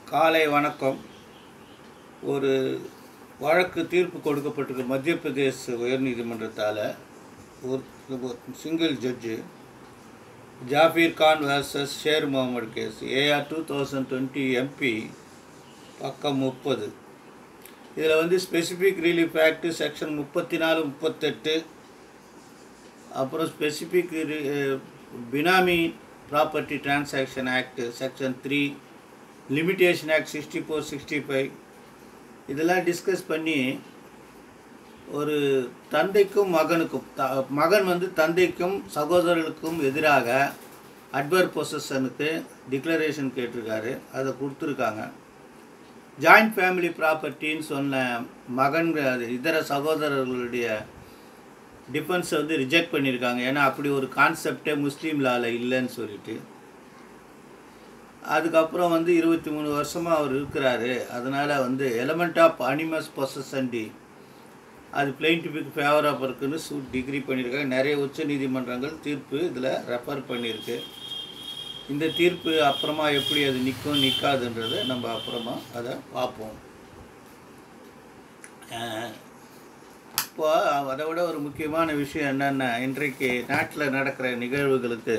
காலை வணக்கம் ஒரு வழக்கு தீர்ப்பு கொடுக்கப்பட்டிருக்கு மத்திய பிரதேச உயர்நீதிமன்றத்தால் ஒரு single judge Zafeer Khan versus Sher Mohammed case AIR two thousand twenty MP பக்கம் முப்பது இதில் வந்து ஸ்பெசிஃபிக் ரிலீஃப் ஆக்ட் செக்ஷன் முப்பத்தி நாலு முப்பத்தெட்டு அப்புறம் specific benami property transaction act section three limitation act sixty four sixty five இதெல்லாம் டிஸ்கஸ் பண்ணி ஒரு தந்தைக்கும் மகனுக்கும் த மகன் வந்து தந்தைக்கும் சகோதரர்களுக்கும் எதிராக அட்வர் பொசஷனுக்கு டிக்ளரேஷன் கேட்டிருக்காரு அதை கொடுத்துருக்காங்க ஜாயிண்ட் ஃபேமிலி ப்ராப்பர்ட்டின்னு சொன்ன மகன் இதர சகோதரர்களுடைய டிஃபென்ஸை வந்து ரிஜெக்ட் பண்ணியிருக்காங்க ஏன்னா அப்படி ஒரு கான்செப்டே முஸ்லீம் லாவில் இல்லைன்னு சொல்லிட்டு அதுக்கப்புறம் வந்து இருபத்தி மூணு வருஷமாக அவர் இருக்கிறாரு அதனால் வந்து எலமெண்ட் ஆஃப் அனிமஸ் பொசசண்டி அது பிளெயின்டிஃபிக் ஃபேவராக இருக்குன்னு சூட் டிகிரி பண்ணியிருக்காங்க நிறைய உச்ச நீதிமன்றங்கள் தீர்ப்பு இதில் ரெஃபர் பண்ணியிருக்கு இந்த தீர்ப்பு அப்புறமா எப்படி அது நிற்கும் நிற்காதுன்றதை நம்ம அப்புறமா அதை பார்ப்போம் இப்போ அதை விட ஒரு முக்கியமான விஷயம் என்னென்னா இன்றைக்கு நாட்டில் நடக்கிற நிகழ்வுகளுக்கு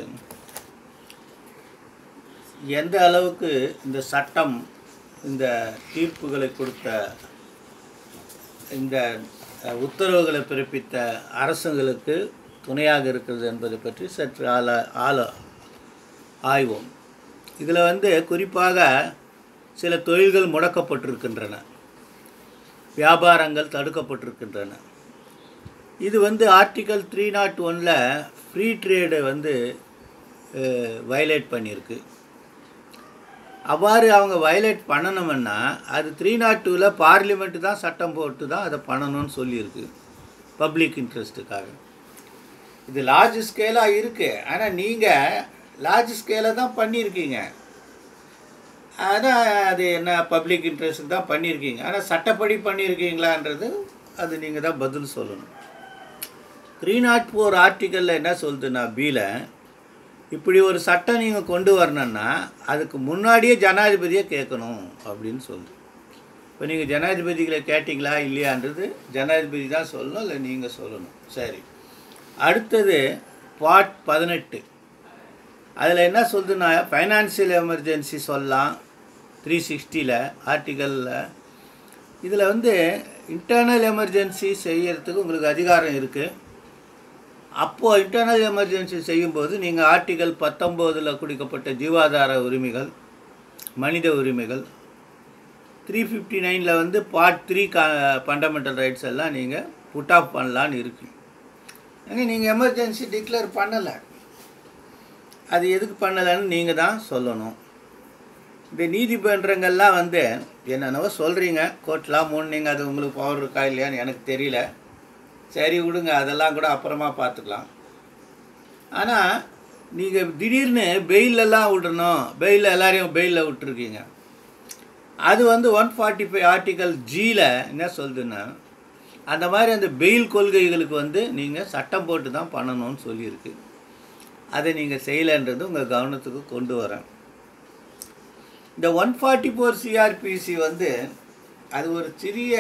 எந்த அளவுக்கு இந்த சட்டம் இந்த தீர்ப்புகளை கொடுத்த இந்த உத்தரவுகளை பிறப்பித்த அரசுங்களுக்கு துணையாக இருக்கிறது என்பதை பற்றி சற்று ஆள ஆள ஆய்வோம் இதில் வந்து குறிப்பாக சில தொழில்கள் முடக்கப்பட்டிருக்கின்றன வியாபாரங்கள் தடுக்கப்பட்டிருக்கின்றன இது வந்து ஆர்டிக்கல் த்ரீ நாட் ஒனில் ஃப்ரீ ட்ரேடை வந்து வயலேட் பண்ணியிருக்கு அவ்வாறு அவங்க வயலேட் பண்ணணும்னா அது த்ரீ நாட் டூவில் பார்லிமெண்ட்டு தான் சட்டம் போட்டு தான் அதை பண்ணணும்னு சொல்லியிருக்கு பப்ளிக் இன்ட்ரெஸ்ட்டுக்காக இது லார்ஜ் ஸ்கேலாக இருக்குது ஆனால் நீங்கள் லார்ஜ் ஸ்கேலை தான் பண்ணியிருக்கீங்க ஆனால் அது என்ன பப்ளிக் இன்ட்ரெஸ்ட் தான் பண்ணியிருக்கீங்க ஆனால் சட்டப்படி பண்ணியிருக்கீங்களான்றது அது நீங்கள் தான் பதில் சொல்லணும் த்ரீ நாட் ஃபோர் ஆர்டிக்கலில் என்ன சொல்லுதுன்னா பியில் இப்படி ஒரு சட்டம் நீங்கள் கொண்டு வரணுன்னா அதுக்கு முன்னாடியே ஜனாதிபதியை கேட்கணும் அப்படின்னு சொல்லுது இப்போ நீங்கள் ஜனாதிபதிகளை கேட்டிங்களா இல்லையான்றது ஜனாதிபதி தான் சொல்லணும் இல்லை நீங்கள் சொல்லணும் சரி அடுத்தது பார்ட் பதினெட்டு அதில் என்ன சொல்லுதுன்னா ஃபைனான்சியல் எமர்ஜென்சி சொல்லலாம் த்ரீ சிக்ஸ்டியில் ஆர்டிக்கலில் இதில் வந்து இன்டர்னல் எமர்ஜென்சி செய்யறதுக்கு உங்களுக்கு அதிகாரம் இருக்குது அப்போது இன்டர்னல் எமர்ஜென்சி செய்யும்போது நீங்கள் ஆர்டிகல் பத்தொம்போதில் கொடுக்கப்பட்ட ஜீவாதார உரிமைகள் மனித உரிமைகள் த்ரீ ஃபிஃப்டி நைனில் வந்து பார்ட் த்ரீ கா ஃபண்டமெண்டல் ரைட்ஸ் எல்லாம் நீங்கள் புட் ஆஃப் பண்ணலான்னு இருக்கு ஏங்க நீங்கள் எமர்ஜென்சி டிக்ளேர் பண்ணலை அது எதுக்கு பண்ணலைன்னு நீங்கள் தான் சொல்லணும் இந்த நீதிமன்றங்கள்லாம் வந்து என்னென்னவோ சொல்கிறீங்க கோர்ட்லாம் மூணுனீங்க அது உங்களுக்கு பவர் இருக்கா இல்லையான்னு எனக்கு தெரியல சரி விடுங்க அதெல்லாம் கூட அப்புறமா பார்த்துக்கலாம் ஆனால் நீங்கள் திடீர்னு பெயிலெல்லாம் விடணும் பெயிலில் எல்லாரையும் பெயிலில் விட்டுருக்கீங்க அது வந்து ஒன் ஃபார்ட்டி ஃபைவ் ஆர்டிக்கல் ஜியில் என்ன சொல்லுதுன்னா அந்த மாதிரி அந்த பெயில் கொள்கைகளுக்கு வந்து நீங்கள் சட்டம் போட்டு தான் பண்ணணும்னு சொல்லியிருக்கு அதை நீங்கள் செய்யலைன்றது உங்கள் கவனத்துக்கு கொண்டு வரேன் இந்த ஒன் ஃபார்ட்டி ஃபோர் சிஆர்பிசி வந்து அது ஒரு சிறிய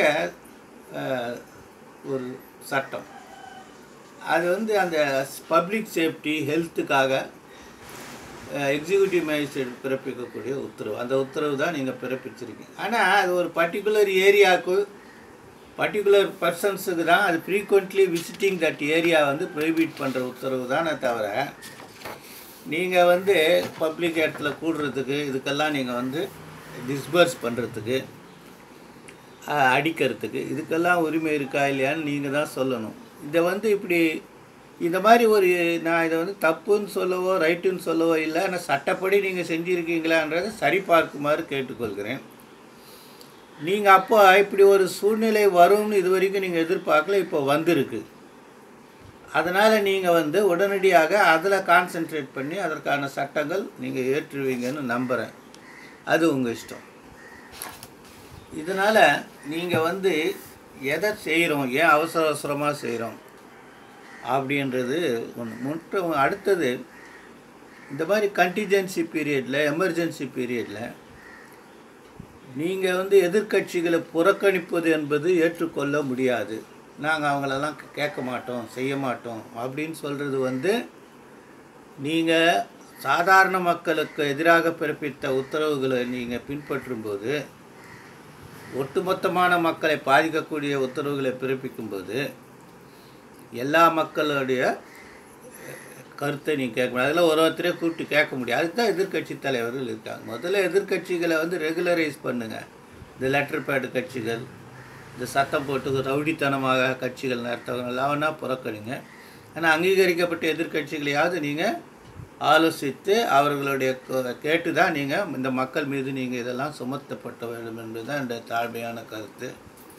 ஒரு சட்டம் அது வந்து அந்த பப்ளிக் சேஃப்டி ஹெல்த்துக்காக எக்ஸிக்யூட்டிவ் மேஜிஸ்ட்ரேட் பிறப்பிக்கக்கூடிய உத்தரவு அந்த உத்தரவு தான் நீங்கள் பிறப்பிச்சிருக்கீங்க ஆனால் அது ஒரு பர்டிகுலர் ஏரியாவுக்கு பர்டிகுலர் பர்சன்ஸுக்கு தான் அது ஃப்ரீக்வெண்ட்லி விசிட்டிங் தட் ஏரியா வந்து ப்ரொஹிபிட் பண்ணுற உத்தரவு தானே தவிர நீங்கள் வந்து பப்ளிக் இடத்துல கூடுறதுக்கு இதுக்கெல்லாம் நீங்கள் வந்து டிஸ்பர்ஸ் பண்ணுறதுக்கு அடிக்கிறதுக்கு இதுக்கெல்லாம் உரிமை இருக்கா இல்லையான்னு நீங்கள் தான் சொல்லணும் இதை வந்து இப்படி இந்த மாதிரி ஒரு நான் இதை வந்து தப்புன்னு சொல்லவோ ரைட்டுன்னு சொல்லவோ இல்லை ஆனால் சட்டப்படி நீங்கள் செஞ்சுருக்கீங்களான்றதை சரிபார்க்குமாறு கேட்டுக்கொள்கிறேன் நீங்கள் அப்போ இப்படி ஒரு சூழ்நிலை வரும்னு இது வரைக்கும் நீங்கள் எதிர்பார்க்கல இப்போ வந்திருக்கு அதனால் நீங்கள் வந்து உடனடியாக அதில் கான்சென்ட்ரேட் பண்ணி அதற்கான சட்டங்கள் நீங்கள் ஏற்றுவீங்கன்னு நம்புகிறேன் அது உங்கள் இஷ்டம் இதனால் நீங்கள் வந்து எதை செய்கிறோம் ஏன் அவசர அவசரமாக செய்கிறோம் அப்படின்றது ஒன்று முற்ற அடுத்தது இந்த மாதிரி கண்டிஜென்சி பீரியடில் எமர்ஜென்சி பீரியடில் நீங்கள் வந்து எதிர்க்கட்சிகளை புறக்கணிப்பது என்பது ஏற்றுக்கொள்ள முடியாது நாங்கள் அவங்களெல்லாம் கே- கேட்க மாட்டோம் செய்ய மாட்டோம் அப்படின்னு சொல்கிறது வந்து நீங்கள் சாதாரண மக்களுக்கு எதிராக பிறப்பித்த உத்தரவுகளை நீங்கள் பின்பற்றும்போது ஒட்டுமொத்தமான மக்களை பாதிக்கக்கூடிய உத்தரவுகளை பிறப்பிக்கும்போது எல்லா மக்களுடைய கருத்தை நீ கேட்க முடியாது அதில் ஒரு ஒருத்தரே கூப்பிட்டு கேட்க முடியாது அதுக்கு தான் எதிர்க்கட்சி தலைவர்கள் இருக்காங்க முதல்ல எதிர்க்கட்சிகளை வந்து ரெகுலரைஸ் பண்ணுங்கள் இந்த லெட்டர் பேடு கட்சிகள் இந்த சத்தம் போட்டு ரவுடித்தனமாக கட்சிகள் நடத்தவங்க எல்லாம் வேணா புறக்கணிங்க ஆனால் அங்கீகரிக்கப்பட்ட எதிர்க்கட்சிகளையாவது நீங்கள் ஆலோசித்து அவர்களுடைய க- கேட்டு தான் நீங்கள் இந்த மக்கள் மீது நீங்கள் இதெல்லாம் சுமத்தப்பட்ட வேண்டும் என்பது தான் என்னுடைய தாழ்மையான கருத்து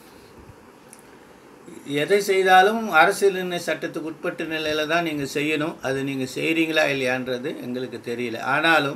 எதை செய்தாலும் அரசியல் சட்டத்துக்கு உட்பட்ட நிலையில் தான் நீங்கள் செய்யணும் அது நீங்கள் செய்கிறீங்களா இல்லையான்றது எங்களுக்கு தெரியல ஆனாலும்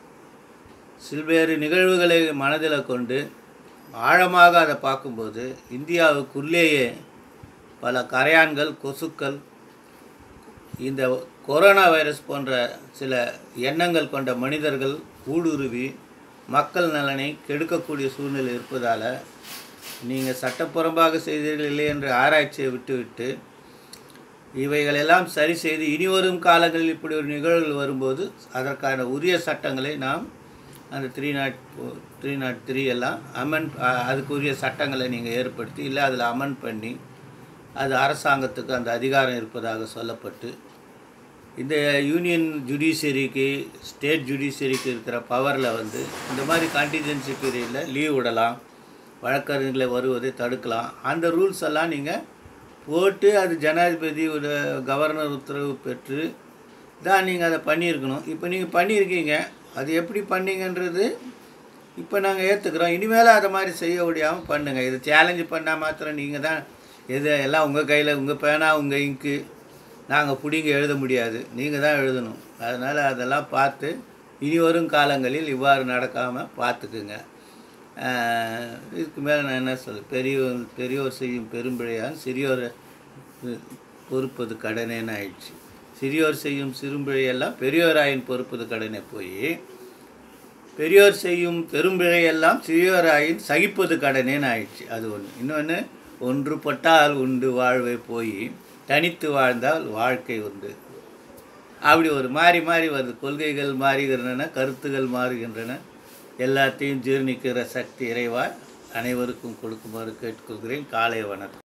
சில்வேறு நிகழ்வுகளை மனதில் கொண்டு ஆழமாக அதை பார்க்கும்போது இந்தியாவுக்குள்ளேயே பல கரையான்கள் கொசுக்கள் இந்த கொரோனா வைரஸ் போன்ற சில எண்ணங்கள் கொண்ட மனிதர்கள் ஊடுருவி மக்கள் நலனை கெடுக்கக்கூடிய சூழ்நிலை இருப்பதால் நீங்கள் சட்டப்புறம்பாக செய்தீர்கள் இல்லை என்ற ஆராய்ச்சியை விட்டுவிட்டு இவைகளெல்லாம் சரி செய்து இனி வரும் காலங்களில் இப்படி ஒரு நிகழ்வுகள் வரும்போது அதற்கான உரிய சட்டங்களை நாம் அந்த three nought three nought three எல்லாம் அமெண்ட் அதுக்குரிய சட்டங்களை நீங்கள் ஏற்படுத்தி இல்லை அதில் அமெண்ட் பண்ணி அது அரசாங்கத்துக்கு அந்த அதிகாரம் இருப்பதாக சொல்லப்பட்டு இந்த யூனியன் ஜுடிஷியரிக்கு ஸ்டேட் ஜுடிஷியரிக்கு இருக்கிற பவரில் வந்து இந்த மாதிரி கான்டிஜென்சி பீரியடில் லீவ் விடலாம் வழக்கறிஞர்களை வருவதை தடுக்கலாம் அந்த ரூல்ஸ் எல்லாம் நீங்கள் போட்டு அது ஜனாதிபதியோட கவர்னர் உத்தரவு பெற்று தான் நீங்கள் அதை பண்ணியிருக்கணும் இப்போ நீங்கள் பண்ணியிருக்கீங்க அது எப்படி பண்ணீங்கன்றது இப்போ நாங்கள் ஏற்றுக்கிறோம் இனிமேல் அதை மாதிரி செய்ய முடியாமல் பண்ணுங்கள் இது சேலஞ்சு பண்ணால் மாத்திரம் நீங்கள் தான் எது எல்லாம் உங்கள் கையில் உங்கள் பேனா உங்கள் இங்கு நாங்கள் பிடிங்க எழுத முடியாது நீங்கள் தான் எழுதணும் அதனால் அதெல்லாம் பார்த்து இனி வரும் காலங்களில் இவ்வாறு நடக்காமல் பார்த்துக்குங்க ஆஹ் இதுக்கு மேலே நான் என்ன சொல்ல பெரியோர் பெரியோர் செய்யும் பெரும்பிழையால் சிறியோர் பொறுப்பது கடனேன்னு ஆயிடுச்சு சிறியோர் செய்யும் சிறும்பிழையெல்லாம் பெரியோராயின் பொறுப்பது கடனை போய் பெரியோர் செய்யும் பெரும்பிழையெல்லாம் சிறியோராயின் சகிப்பது கடனேன்னு ஆயிடுச்சு அது ஒன்று இன்னொன்று ஒன்றுபட்டால் உண்டு வாழ்வை போய் தனித்து வாழ்ந்தால் வாழ்க்கை உண்டு அப்படி ஒரு மாறி மாறி வருது கொள்கைகள் மாறுகின்றன கருத்துகள் மாறுகின்றன எல்லாத்தையும் ஜீர்ணிக்கிற சக்தி இறைவா அனைவருக்கும் கொடுக்குமாறு கேட்டுக்கொள்கிறேன் காலை வணக்கம்